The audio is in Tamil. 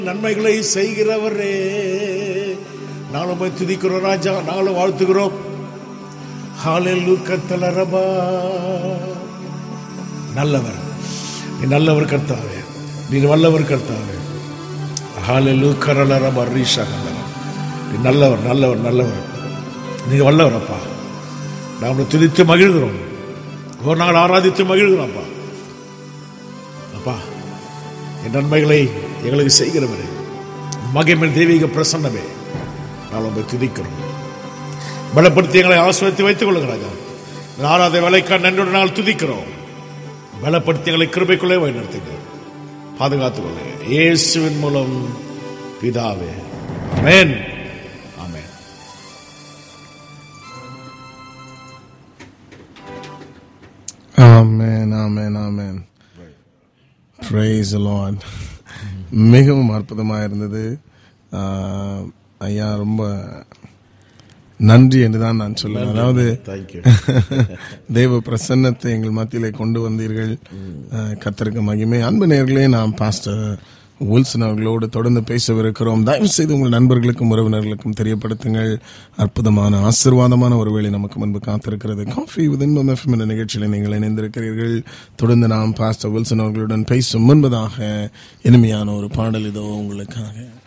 நன்மைகளை செய்கிறவரே நாளும் போய் துதிக்கிறோம் ராஜா நாளும் வாழ்த்துகிறோம் ஹalleluya கத்தலரபா நல்லவர் நீ நல்லவர் கர்த்தாவே நீ வல்லவர் கர்த்தாவே ஹalleluya கரலரபா ரீஷா நீ நல்லவர் நல்லவர் நல்லவர் நீ வல்லவர் அப்பா நாம் துதித்து மகிழ்கிறோம் ஒரு நாள் ஆராதித்து மகிழ்கிறோம் அப்பா அப்பா என் நன்மைகளை எங்களுக்கு செய்கிறவரே மகிமை தெய்வீக பிரசன்னமே நான் உங்களை துதிக்கிறோம் பலப்படுத்தி எங்களை ஆசிரியத்தை வைத்துக் கொள்கிறாங்க ஆறாத வேலைக்கா நன்றோடு நாள் துதிக்கிறோம் பலப்படுத்தி எங்களை கிருபைக்குள்ளே வழிநடத்துங்க பாதுகாத்துக் கொள்ளுங்க இயேசுவின் மூலம் பிதாவே ஆமென் ஆமென் ஆமென் ஆமென் ஆமென் பிரைஸ் லார்ட் மிகவும் அற்புதமாக இருந்தது ஆஹ், ஐயா ரொம்ப நன்றி என்று தான் நான் சொல்லுவேன் அதாவது தேங்க்யூ தேவ பிரசன்னத்தை எங்கள் மத்தியிலே கொண்டு வந்தீர்கள் ஆஹ், கர்த்தருக்கு மகிமை அன்பு நேர்களே நாம் பாஸ்டர் வில்சன் அவர்களோடு தொடர்ந்து பேசவிருக்கிறோம் தயவு செய்து உங்கள் நண்பர்களுக்கும் உறவினர்களுக்கும் தெரியப்படுத்துங்கள் அற்புதமான ஆசீர்வாதமான ஒரு வேளை நமக்கு முன்பு காத்திருக்கிறது காஃபி வித் இன்பம் எஃப்எம் என்ற நிகழ்ச்சியில் நீங்கள் இணைந்திருக்கிறீர்கள் தொடர்ந்து நாம் பாஸ்டர் வில்சன் அவர்களுடன் பேசும் முன்பதாக இனிமையான ஒரு பாடல் இதோ உங்களுக்காக